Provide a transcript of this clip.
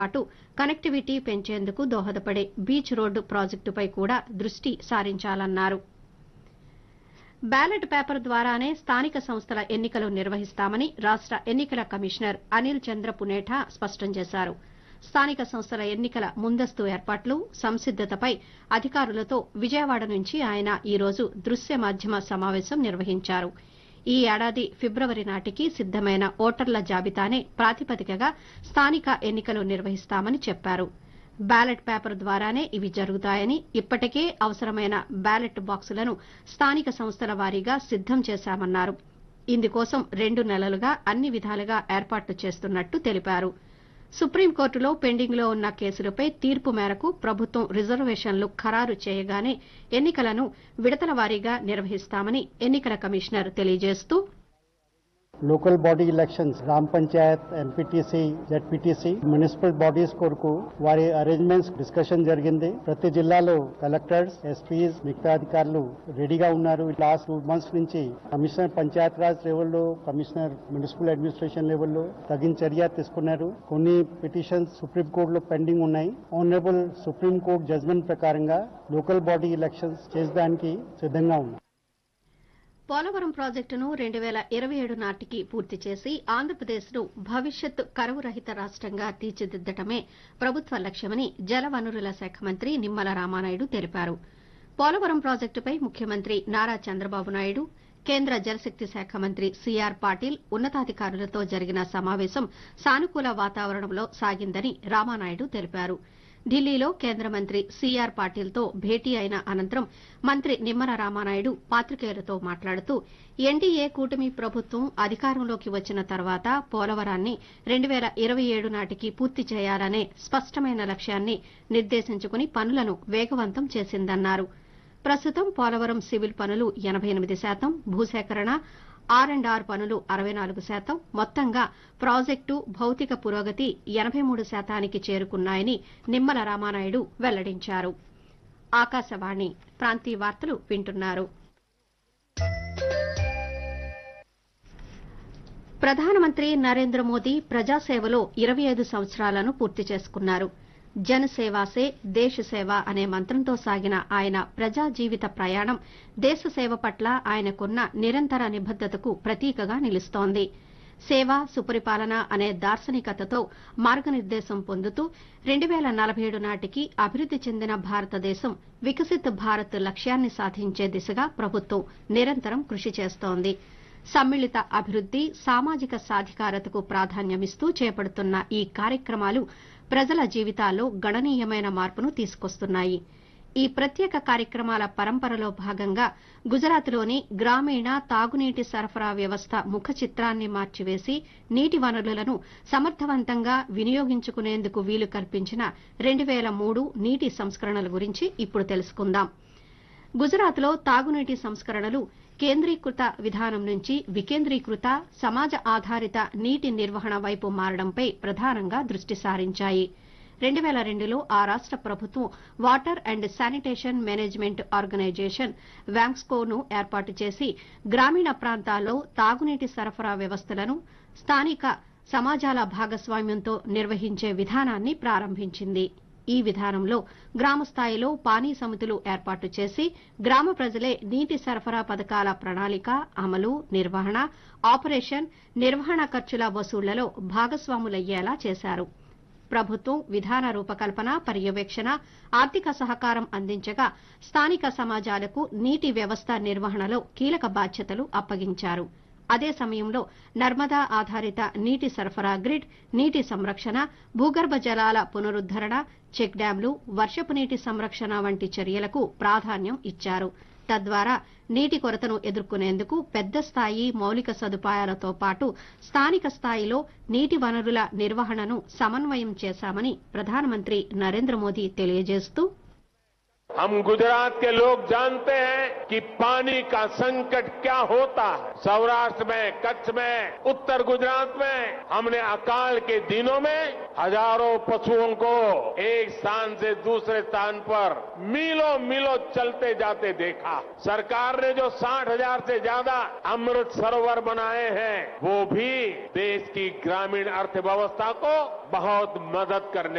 పాటు కనెక్టివిటీ పెంచేందుకు దోహదపడే బీచ్ రోడ్డు ప్రాజెక్టుపై కూడా దృష్టి సారించాలన్నారు బ్యాలెట్ పేపర్ ద్వారానే స్థానిక సంస్థల ఎన్నికలు నిర్వహిస్తామని రాష్ట ఎన్నికల కమిషనర్ అనిల్ చంద్ర పునేఠా స్పష్టం చేశారు స్థానిక సంస్థల ఎన్నికల ముందస్తు ఏర్పాట్లు సంసిద్దతపై అధికారులతో విజయవాడ నుంచి ఆయన ఈ రోజు దృశ్య మాధ్యమ సమావేశం నిర్వహించారు ఈ ఏడాది ఫిబ్రవరి నాటికి సిద్దమైన ఓటర్ల జాబితానే ప్రాతిపదికగా స్థానిక ఎన్నికలు నిర్వహిస్తామని చెప్పారు బ్యాలెట్ పేపర్ ద్వారానే ఇవి జరుగుతాయని ఇప్పటికే అవసరమైన బ్యాలెట్ బాక్సులను స్థానిక సంస్థల వారీగా సిద్దం చేశామన్నారు ఇందుకోసం రెండు నెలలుగా అన్ని విధాలుగా ఏర్పాట్లు చేస్తున్నట్టు తెలిపారు సుప్రీంకోర్టులో పెండింగ్లో ఉన్న కేసులపై తీర్పు మేరకు ప్రభుత్వం రిజర్వేషన్లు ఖరారు చేయగానే ఎన్నికలను విడతల వారీగా నిర్వహిస్తామని ఎన్నికల కమిషనర్ తెలియజేస్తూ లోకల్ బాడీ ఎలక్షన్స్ గ్రామ panchayat MPTC ZPTC municipal bodies కొరకు వారి అరేంజ్మెంట్స్ డిస్కషన్ జరిగింది ప్రతి జిల్లాలో కలెక్టర్స్ ఎస్పీస్ మిగతా అధికారులు రెడీగా ఉన్నారు లాస్ట్ టూ మంత్స్ నుంచి కమిషనర్ పంచాయత్ రాజ్ లెవెల్లో కమిషనర్ మున్సిపల్ అడ్మినిస్ట్రేషన్ లెవెల్లో తగిన చర్య తీసుకున్నారు కొన్ని పిటిషన్స్ సుప్రీం కోర్టులో పెండింగ్ ఉన్నాయి ఆనరబుల్ సుప్రీం కోర్టు జడ్జ్మెంట్ ప్రకారంగా లోకల్ బాడీ ఎలక్షన్స్ చేసడానికి సిద్ధంగా ఉన్నారు పోలవరం ప్రాజెక్టును రెండు వేల ఇరవై ఏడు నాటికి పూర్తి చేసి ఆంధ్రప్రదేశ్ను భవిష్యత్ కరువు రహిత రాష్టంగా తీర్చిదిద్దటమే ప్రభుత్వ లక్ష్యమని జలవనరుల శాఖ మంత్రి నిమ్మల రామానాయుడు తెలిపారు పోలవరం ప్రాజెక్టుపై ముఖ్యమంత్రి నారా చంద్రబాబు నాయుడు కేంద్ర జలశక్తి శాఖ మంత్రి సిఆర్ పాటిల్ ఉన్నతాధికారులతో జరిగిన సమావేశం సానుకూల వాతావరణంలో సాగిందని రామానాయుడు తెలిపారు ఢిల్లీలో కేంద్ర మంత్రి సిఆర్ పాటిల్తో భేటీ అయిన అనంతరం మంత్రి నిమ్మల రామానాయుడు పాతికేయులతో మాట్లాడుతూ ఎన్డీఏ కూటమి ప్రభుత్వం అధికారంలోకి వచ్చిన తర్వాత పోలవరాన్ని రెండు వేల ఇరవై ఏడు నాటికి పూర్తి చేయాలనే స్పష్టమైన లక్ష్యాన్ని నిర్దేశించుకుని పనులను వేగవంతం చేసిందన్నారు ప్రస్తుతం పోలవరం సివిల్ పనులు ఎనబై ఎనిమిది శాతం భూసేకరణ ఆర్ అండ్ ఆర్ పనులు అరవై నాలుగు శాతం మొత్తంగా ప్రాజెక్టు భౌతిక పురోగతి ఎనబై మూడు శాతానికి చేరుకున్నాయని నిమ్మల రామానాయుడు వెల్లడించారు ఆకాశవాణి ప్రాంతీయ వార్తలు వింటున్నారు ప్రధానమంత్రి నరేంద్ర మోదీ ప్రజాసేవలో ఇరవై ఐదు సంవత్సరాలను పూర్తి చేసుకున్నారు జనసేవాసే దేశ సేవ అనే మంత్రంతో సాగిన ఆయన ప్రజా జీవిత ప్రయాణం దేశ సేవ పట్ల ఆయనకున్న నిరంతర నిబద్దతకు ప్రతీకగా నిలుస్తోంది సేవ సుపరిపాలన అనే దార్శనికతతో మార్గనిర్దేశం పొందుతూ రెండు వేల నలభై ఏడు నాటికి అభివృద్ది చెందిన భారతదేశం వికసిత్ భారత్ లక్ష్యాన్ని సాధించే దిశగా ప్రభుత్వం నిరంతరం కృషి చేస్తోంది సమ్మిళిత అభివృద్ది సామాజిక సాధికారతకు ప్రాధాన్యమిస్తూ చేపడుతున్న ఈ కార్యక్రమాలు ప్రజల జీవితాల్లో గణనీయమైన మార్పును తీసుకొస్తున్నాయి ఈ ప్రత్యేక కార్యక్రమాల పరంపరలో భాగంగా గుజరాత్లోని గ్రామీణ తాగునీటి సరఫరా వ్యవస్థ ముఖ చిత్రాన్ని మార్చివేసి నీటి వనరులను సమర్థవంతంగా వినియోగించుకునేందుకు వీలు కల్పించిన రెండు వేల మూడు నీటి సంస్కరణల గురించి ఇప్పుడు తెలుసుకుందాం గుజరాత్లో తాగునీటి సంస్కరణలు కేంద్రీకృత విధానం నుంచి వికేంద్రీకృత సమాజ ఆధారిత నీటి నిర్వహణ వైపు మారడంపై ప్రధానంగా దృష్టి సారించాయి రెండు వేల రెండులో ఆ రాష్ట ప్రభుత్వం water and sanitation management organisation వ్యాంక్స్కోను ఏర్పాటు చేసి గ్రామీణ ప్రాంతాల్లో తాగునీటి సరఫరా వ్యవస్థలను స్థానిక సమాజాల భాగస్వామ్యంతో నిర్వహించే విధానాన్ని ప్రారంభించింది ఈ విధానంలో గ్రామ స్థాయిలో పానీ సమితులు ఏర్పాటు చేసి గ్రామ ప్రజలే నీటి సరఫరా పథకాల ప్రణాళిక అమలు నిర్వహణ ఆపరేషన్ నిర్వహణ ఖర్చుల వసూళ్లలో భాగస్వాములయ్యేలా చేశారు ప్రభుత్వం విధాన రూపకల్పన పర్యవేక్షణ ఆర్థిక సహకారం అందించగా స్థానిక సమాజాలకు నీటి వ్యవస్థ నిర్వహణలో కీలక బాధ్యతలు అప్పగించారు అదే సమయంలో నర్మదా ఆధారిత నీటి సరఫరా గ్రిడ్ నీటి సంరక్షణ భూగర్భ జలాల పునరుద్దరణ చెక్ డ్యాంలు వర్షపు నీటి సంరక్షణ వంటి చర్యలకు ప్రాధాన్యం ఇచ్చారు తద్వారా నీటి కొరతను ఎదుర్కొనేందుకు పెద్ద స్థాయి మౌలిక సదుపాయాలతో పాటు స్థానిక స్థాయిలో నీటి వనరుల నిర్వహణను సమన్వయం చేశామని ప్రధానమంత్రి నరేంద్ర మోదీ తెలియజేస్తూ हम गुजरात के लोग जानते हैं कि पानी का संकट क्या होता है सौराष्ट्र में कच्छ में उत्तर गुजरात में हमने अकाल के दिनों में हजारों पशुओं को एक स्थान से दूसरे स्थान पर मीलों मीलों चलते जाते देखा सरकार ने जो साठ हजार से ज्यादा अमृत सरोवर बनाए हैं वो भी देश की ग्रामीण अर्थव्यवस्था को बहुत मदद करने